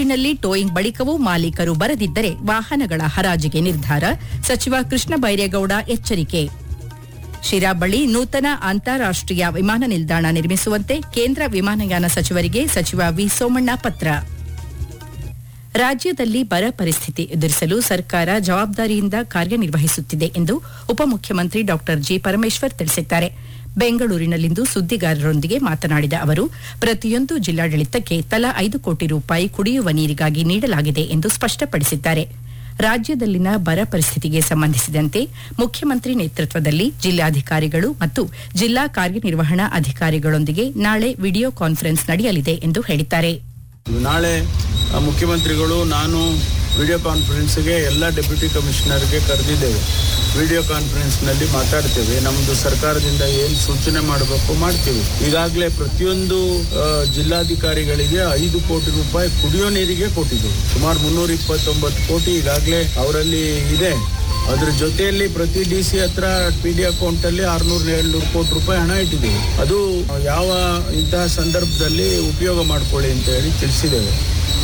ಬೆಂಗಳೂರಿನಲ್ಲಿ ಟೋಯಿಂಗ್ ಬಳಿಕವೂ ಮಾಲೀಕರು ಬರದಿದ್ದರೆ ವಾಹನಗಳ ಹರಾಜಿಗೆ ನಿರ್ಧಾರ ಸಚಿವ ಕೃಷ್ಣ ಬೈರೇಗೌಡ ಎಚ್ಚರಿಕೆ ಶಿರಾ ಬಳಿ ನೂತನ ಅಂತಾರಾಷ್ಟೀಯ ವಿಮಾನ ನಿಲ್ದಾಣ ನಿರ್ಮಿಸುವಂತೆ ಕೇಂದ್ರ ವಿಮಾನಯಾನ ಸಚಿವರಿಗೆ ಸಚಿವ ವಿ ಸೋಮಣ್ಣ ಪತ್ರ ರಾಜ್ಯದಲ್ಲಿ ಬರ ಪರಿಸ್ಥಿತಿ ಎದುರಿಸಲು ಸರ್ಕಾರ ಜವಾಬ್ದಾರಿಯಿಂದ ಕಾರ್ಯನಿರ್ವಹಿಸುತ್ತಿದೆ ಎಂದು ಉಪಮುಖ್ಯಮಂತ್ರಿ ಡಾ ಜಿ ಪರಮೇಶ್ವರ್ ತಿಳಿಸಿದ್ದಾರೆ ಬೆಂಗಳೂರಿನಲ್ಲಿಂದು ಸುದ್ದಿಗಾರರೊಂದಿಗೆ ಮಾತನಾಡಿದ ಅವರು ಪ್ರತಿಯೊಂದು ಜಿಲ್ಲಾಡಳಿತಕ್ಕೆ ತಲಾ ಐದು ಕೋಟಿ ರೂಪಾಯಿ ಕುಡಿಯುವ ನೀರಿಗಾಗಿ ನೀಡಲಾಗಿದೆ ಎಂದು ಸ್ಪಷ್ಟಪಡಿಸಿದ್ದಾರೆ ರಾಜ್ಯದಲ್ಲಿನ ಬರ ಪರಿಸ್ಥಿತಿಗೆ ಸಂಬಂಧಿಸಿದಂತೆ ಮುಖ್ಯಮಂತ್ರಿ ನೇತೃತ್ವದಲ್ಲಿ ಜಿಲ್ಲಾಧಿಕಾರಿಗಳು ಮತ್ತು ಜಿಲ್ಲಾ ಕಾರ್ಯನಿರ್ವಹಣಾ ಅಧಿಕಾರಿಗಳೊಂದಿಗೆ ನಾಳೆ ವಿಡಿಯೋ ಕಾನ್ಫರೆನ್ಸ್ ನಡೆಯಲಿದೆ ಎಂದು ಹೇಳಿದ್ದಾರೆ ನಾಳೆ ಆ, ಮುಖ್ಯಮಂತ್ರಿಗಳು ನಾನು ವಿಡಿಯೋ ಕಾನ್ಫರೆನ್ಸ್ಗೆ ಎಲ್ಲ ಡೆಪ್ಯೂಟಿ ಕಮಿಷನರ್ಗೆ ಕರೆದಿದ್ದೇವೆ ವಿಡಿಯೋ ಕಾನ್ಫರೆನ್ಸ್ನಲ್ಲಿ ಮಾತಾಡ್ತೇವೆ ನಮ್ಮದು ಸರ್ಕಾರದಿಂದ ಏನು ಸೂಚನೆ ಮಾಡಬೇಕು ಮಾಡ್ತೀವಿ ಈಗಾಗಲೇ ಪ್ರತಿಯೊಂದು ಆ, ಜಿಲ್ಲಾಧಿಕಾರಿಗಳಿಗೆ ಐದು ಕೋಟಿ ರೂಪಾಯಿ ಕುಡಿಯೋ ನೀರಿಗೆ ಕೊಟ್ಟಿದ್ದೇವೆ ಸುಮಾರು ಮುನ್ನೂರ ಇಪ್ಪತ್ತೊಂಬತ್ತು ಕೋಟಿ ಈಗಾಗಲೇ ಅವರಲ್ಲಿ ಇದೆ ಅದ್ರ ಜೊತೆಯಲ್ಲಿ ಪ್ರತಿ ಡಿ ಸಿ ಹತ್ರ ಪಿ ಡಿ ಅಕೌಂಟ್ ಅಲ್ಲಿ ಆರ್ನೂರ ಏಳ್ನೂರು ಕೋಟಿ ರೂಪಾಯಿ ಹಣ ಇಟ್ಟಿದ್ದೇವೆ ಅದು ಯಾವ ಇಂತಹ ಸಂದರ್ಭದಲ್ಲಿ ಉಪಯೋಗ ಮಾಡ್ಕೊಳ್ಳಿ ಅಂತ ಹೇಳಿ ತಿಳಿಸಿದ್ದೇವೆ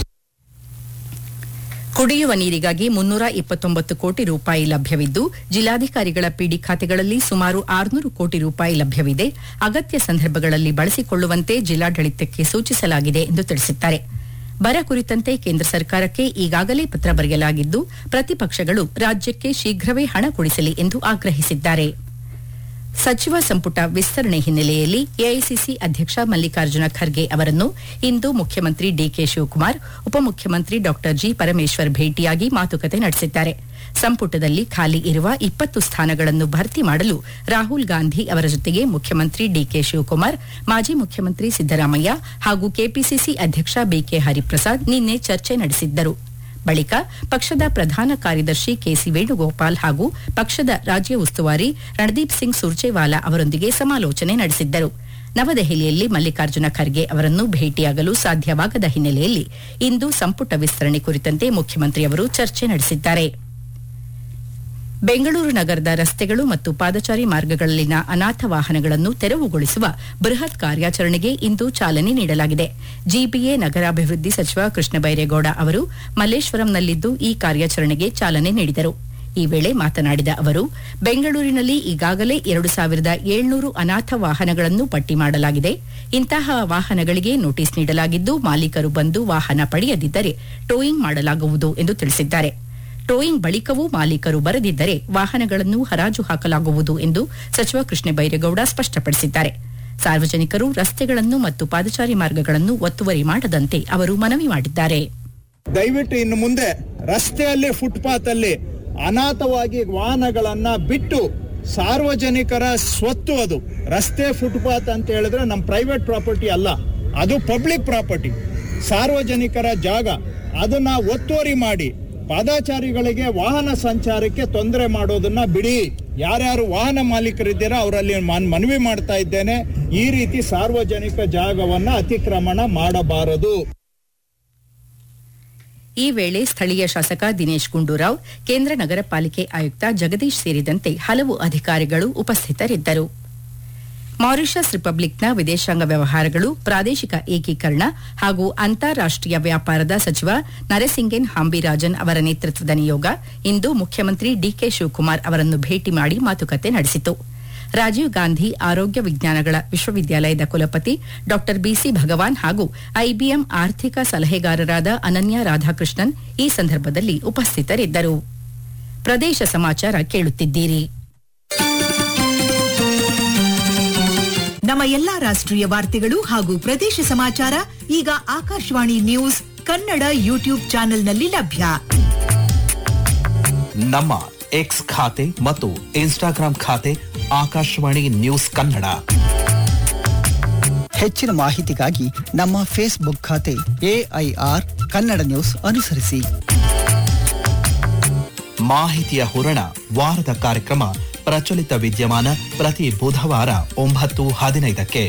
ಕುಡಿಯುವ ನೀರಿಗಾಗಿ ಮುನ್ನೂರ ಇಪ್ಪತ್ತೊಂಬತ್ತು ಕೋಟಿ ರೂಪಾಯಿ ಲಭ್ಯವಿದ್ದು ಜಿಲ್ಲಾಧಿಕಾರಿಗಳ ಪಿಡಿ ಖಾತೆಗಳಲ್ಲಿ ಸುಮಾರು ಆರುನೂರು ಕೋಟಿ ರೂಪಾಯಿ ಲಭ್ಯವಿದೆ ಅಗತ್ಯ ಸಂದರ್ಭಗಳಲ್ಲಿ ಬಳಸಿಕೊಳ್ಳುವಂತೆ ಜಿಲ್ಲಾಡಳಿತಕ್ಕೆ ಸೂಚಿಸಲಾಗಿದೆ ಎಂದು ತಿಳಿಸಿದ್ದಾರೆ ಬರ ಕುರಿತಂತೆ ಕೇಂದ್ರ ಸರ್ಕಾರಕ್ಕೆ ಈಗಾಗಲೇ ಪತ್ರ ಬರೆಯಲಾಗಿದ್ದು ಪ್ರತಿಪಕ್ಷಗಳು ರಾಜ್ಯಕ್ಕೆ ಶೀಘ್ರವೇ ಹಣ ಕೊಡಿಸಲಿ ಎಂದು ಆಗ್ರಹಿಸಿದ್ದಾರೆ ಸಚಿವ ಸಂಪುಟ ವಿಸ್ತರಣೆ ಹಿನ್ನೆಲೆಯಲ್ಲಿ ಎಐಸಿಸಿ ಅಧ್ಯಕ್ಷ ಮಲ್ಲಿಕಾರ್ಜುನ ಖರ್ಗೆ ಅವರನ್ನು ಇಂದು ಮುಖ್ಯಮಂತ್ರಿ ಡಿಕೆ ಶಿವಕುಮಾರ್ ಉಪಮುಖ್ಯಮಂತ್ರಿ ಡಾ ಜಿ ಪರಮೇಶ್ವರ್ ಭೇಟಿಯಾಗಿ ಮಾತುಕತೆ ನಡೆಸಿದ್ದಾರೆ ಸಂಪುಟದಲ್ಲಿ ಖಾಲಿ ಇರುವ ಇಪ್ಪತ್ತು ಸ್ಥಾನಗಳನ್ನು ಭರ್ತಿ ಮಾಡಲು ರಾಹುಲ್ ಗಾಂಧಿ ಅವರ ಜೊತೆಗೆ ಮುಖ್ಯಮಂತ್ರಿ ಡಿಕೆ ಶಿವಕುಮಾರ್ ಮಾಜಿ ಮುಖ್ಯಮಂತ್ರಿ ಸಿದ್ದರಾಮಯ್ಯ ಹಾಗೂ ಕೆಪಿಸಿಸಿ ಅಧ್ಯಕ್ಷ ಬಿಕೆ ಹರಿಪ್ರಸಾದ್ ನಿನ್ನೆ ಚರ್ಚೆ ನಡೆಸಿದ್ದರು ಬಳಿಕ ಪಕ್ಷದ ಪ್ರಧಾನ ಕಾರ್ಯದರ್ಶಿ ಕೆಸಿ ವೇಣುಗೋಪಾಲ್ ಹಾಗೂ ಪಕ್ಷದ ರಾಜ್ಯ ಉಸ್ತುವಾರಿ ರಣದೀಪ್ ಸಿಂಗ್ ಸುರ್ಜೇವಾಲಾ ಅವರೊಂದಿಗೆ ಸಮಾಲೋಚನೆ ನಡೆಸಿದ್ದರು ನವದೆಹಲಿಯಲ್ಲಿ ಮಲ್ಲಿಕಾರ್ಜುನ ಖರ್ಗೆ ಅವರನ್ನು ಭೇಟಿಯಾಗಲು ಸಾಧ್ಯವಾಗದ ಹಿನ್ನೆಲೆಯಲ್ಲಿ ಇಂದು ಸಂಪುಟ ವಿಸ್ತರಣೆ ಕುರಿತಂತೆ ಮುಖ್ಯಮಂತ್ರಿಯವರು ಚರ್ಚೆ ನಡೆಸಿದ್ದಾರೆ ಬೆಂಗಳೂರು ನಗರದ ರಸ್ತೆಗಳು ಮತ್ತು ಪಾದಚಾರಿ ಮಾರ್ಗಗಳಲ್ಲಿನ ಅನಾಥ ವಾಹನಗಳನ್ನು ತೆರವುಗೊಳಿಸುವ ಬೃಹತ್ ಕಾರ್ಯಾಚರಣೆಗೆ ಇಂದು ಚಾಲನೆ ನೀಡಲಾಗಿದೆ ಜಿಬಿಎ ನಗರಾಭಿವೃದ್ಧಿ ಸಚಿವ ಕೃಷ್ಣ ಬೈರೇಗೌಡ ಅವರು ಮಲ್ಲೇಶ್ವರಂನಲ್ಲಿದ್ದು ಈ ಕಾರ್ಯಾಚರಣೆಗೆ ಚಾಲನೆ ನೀಡಿದರು ಈ ವೇಳೆ ಮಾತನಾಡಿದ ಅವರು ಬೆಂಗಳೂರಿನಲ್ಲಿ ಈಗಾಗಲೇ ಎರಡು ಸಾವಿರದ ಏಳ್ನೂರು ಅನಾಥ ವಾಹನಗಳನ್ನು ಪಟ್ಟಿ ಮಾಡಲಾಗಿದೆ ಇಂತಹ ವಾಹನಗಳಿಗೆ ನೋಟಿಸ್ ನೀಡಲಾಗಿದ್ದು ಮಾಲೀಕರು ಬಂದು ವಾಹನ ಪಡೆಯದಿದ್ದರೆ ಟೋಯಿಂಗ್ ಮಾಡಲಾಗುವುದು ಎಂದು ತಿಳಿಸಿದ್ದಾರೆ ಟೋಯಿಂಗ್ ಬಳಿಕವೂ ಮಾಲೀಕರು ಬರದಿದ್ದರೆ ವಾಹನಗಳನ್ನು ಹರಾಜು ಹಾಕಲಾಗುವುದು ಎಂದು ಸಚಿವ ಕೃಷ್ಣ ಬೈರೇಗೌಡ ಸ್ಪಷ್ಟಪಡಿಸಿದ್ದಾರೆ ಸಾರ್ವಜನಿಕರು ರಸ್ತೆಗಳನ್ನು ಮತ್ತು ಪಾದಚಾರಿ ಮಾರ್ಗಗಳನ್ನು ಒತ್ತುವರಿ ಮಾಡದಂತೆ ಅವರು ಮನವಿ ಮಾಡಿದ್ದಾರೆ ದಯವಿಟ್ಟು ಇನ್ನು ಮುಂದೆ ರಸ್ತೆಯಲ್ಲಿ ಫುಟ್ಪಾತ್ ಅಲ್ಲಿ ಅನಾಥವಾಗಿ ವಾಹನಗಳನ್ನ ಬಿಟ್ಟು ಸಾರ್ವಜನಿಕರ ಸ್ವತ್ತು ಅದು ರಸ್ತೆ ಫುಟ್ಪಾತ್ ಅಂತ ಹೇಳಿದ್ರೆ ನಮ್ಮ ಪ್ರೈವೇಟ್ ಪ್ರಾಪರ್ಟಿ ಅಲ್ಲ ಅದು ಪಬ್ಲಿಕ್ ಪ್ರಾಪರ್ಟಿ ಸಾರ್ವಜನಿಕರ ಜಾಗ ಅದನ್ನ ಒತ್ತುವರಿ ಮಾಡಿ ಪಾದಾಚಾರಿಗಳಿಗೆ ವಾಹನ ಸಂಚಾರಕ್ಕೆ ತೊಂದರೆ ಮಾಡೋದನ್ನ ಬಿಡಿ ಯಾರ್ಯಾರು ವಾಹನ ಮಾಲೀಕರಿದ್ದೀರಾ ಅವರಲ್ಲಿ ನಾನು ಮನವಿ ಮಾಡ್ತಾ ಇದ್ದೇನೆ ಈ ರೀತಿ ಸಾರ್ವಜನಿಕ ಜಾಗವನ್ನ ಅತಿಕ್ರಮಣ ಮಾಡಬಾರದು ಈ ವೇಳೆ ಸ್ಥಳೀಯ ಶಾಸಕ ದಿನೇಶ್ ಗುಂಡೂರಾವ್ ಕೇಂದ್ರ ನಗರ ಪಾಲಿಕೆ ಆಯುಕ್ತ ಜಗದೀಶ್ ಸೇರಿದಂತೆ ಹಲವು ಅಧಿಕಾರಿಗಳು ಉಪಸ್ಥಿತರಿದ್ದರು ಮಾರಿಷಸ್ ರಿಪಬ್ಲಿಕ್ನ ವಿದೇಶಾಂಗ ವ್ಯವಹಾರಗಳು ಪ್ರಾದೇಶಿಕ ಏಕೀಕರಣ ಹಾಗೂ ಅಂತಾರಾಷ್ಟೀಯ ವ್ಯಾಪಾರದ ಸಚಿವ ನರಸಿಂಗೆನ್ ಹಾಂಬಿರಾಜನ್ ಅವರ ನೇತೃತ್ವದ ನಿಯೋಗ ಇಂದು ಮುಖ್ಯಮಂತ್ರಿ ಡಿಕೆ ಶಿವಕುಮಾರ್ ಅವರನ್ನು ಭೇಟಿ ಮಾಡಿ ಮಾತುಕತೆ ನಡೆಸಿತು ರಾಜೀವ್ ಗಾಂಧಿ ಆರೋಗ್ಯ ವಿಜ್ಞಾನಗಳ ವಿಶ್ವವಿದ್ಯಾಲಯದ ಕುಲಪತಿ ಡಾ ಬಿಸಿ ಭಗವಾನ್ ಹಾಗೂ ಐಬಿಎಂ ಆರ್ಥಿಕ ಸಲಹೆಗಾರರಾದ ಅನನ್ಯ ರಾಧಾಕೃಷ್ಣನ್ ಈ ಸಂದರ್ಭದಲ್ಲಿ ಉಪಸ್ಥಿತರಿದ್ದರು ಪ್ರದೇಶ ಸಮಾಚಾರ ಕೇಳುತ್ತಿದ್ದೀರಿ ನಮ್ಮ ಎಲ್ಲಾ ರಾಷ್ಟ್ರೀಯ ವಾರ್ತೆಗಳು ಹಾಗೂ ಪ್ರದೇಶ ಸಮಾಚಾರ ಈಗ ಆಕಾಶವಾಣಿ ನ್ಯೂಸ್ ಕನ್ನಡ ಯೂಟ್ಯೂಬ್ ಚಾನೆಲ್ನಲ್ಲಿ ಲಭ್ಯ ನಮ್ಮ ಎಕ್ಸ್ ಖಾತೆ ಮತ್ತು ಇನ್ಸ್ಟಾಗ್ರಾಂ ಖಾತೆ ಆಕಾಶವಾಣಿ ನ್ಯೂಸ್ ಕನ್ನಡ ಹೆಚ್ಚಿನ ಮಾಹಿತಿಗಾಗಿ ನಮ್ಮ ಫೇಸ್ಬುಕ್ ಖಾತೆ ಎಐಆರ್ ಕನ್ನಡ ನ್ಯೂಸ್ ಅನುಸರಿಸಿ ಮಾಹಿತಿಯ ಹೂರಣ ವಾರದ ಕಾರ್ಯಕ್ರಮ ಪ್ರಚಲಿತ ವಿದ್ಯಮಾನ ಪ್ರತಿ ಬುಧವಾರ ಒಂಬತ್ತು ಹದಿನೈದಕ್ಕೆ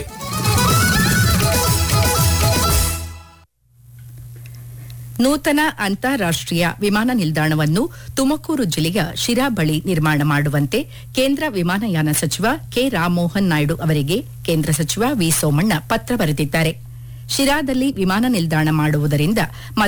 ನೂತನ ಅಂತಾರಾಷ್ಟೀಯ ವಿಮಾನ ನಿಲ್ದಾಣವನ್ನು ತುಮಕೂರು ಜಿಲ್ಲೆಯ ಶಿರಾ ಬಳಿ ನಿರ್ಮಾಣ ಮಾಡುವಂತೆ ಕೇಂದ್ರ ವಿಮಾನಯಾನ ಸಚಿವ ಕೆ ರಾಮಮೋಹನ್ ನಾಯ್ಡು ಅವರಿಗೆ ಕೇಂದ್ರ ಸಚಿವ ವಿ ಸೋಮಣ್ಣ ಪತ್ರ ಬರೆದಿದ್ದಾರೆ ಶಿರಾದಲ್ಲಿ ವಿಮಾನ ನಿಲ್ದಾಣ ಮಾಡುವುದರಿಂದ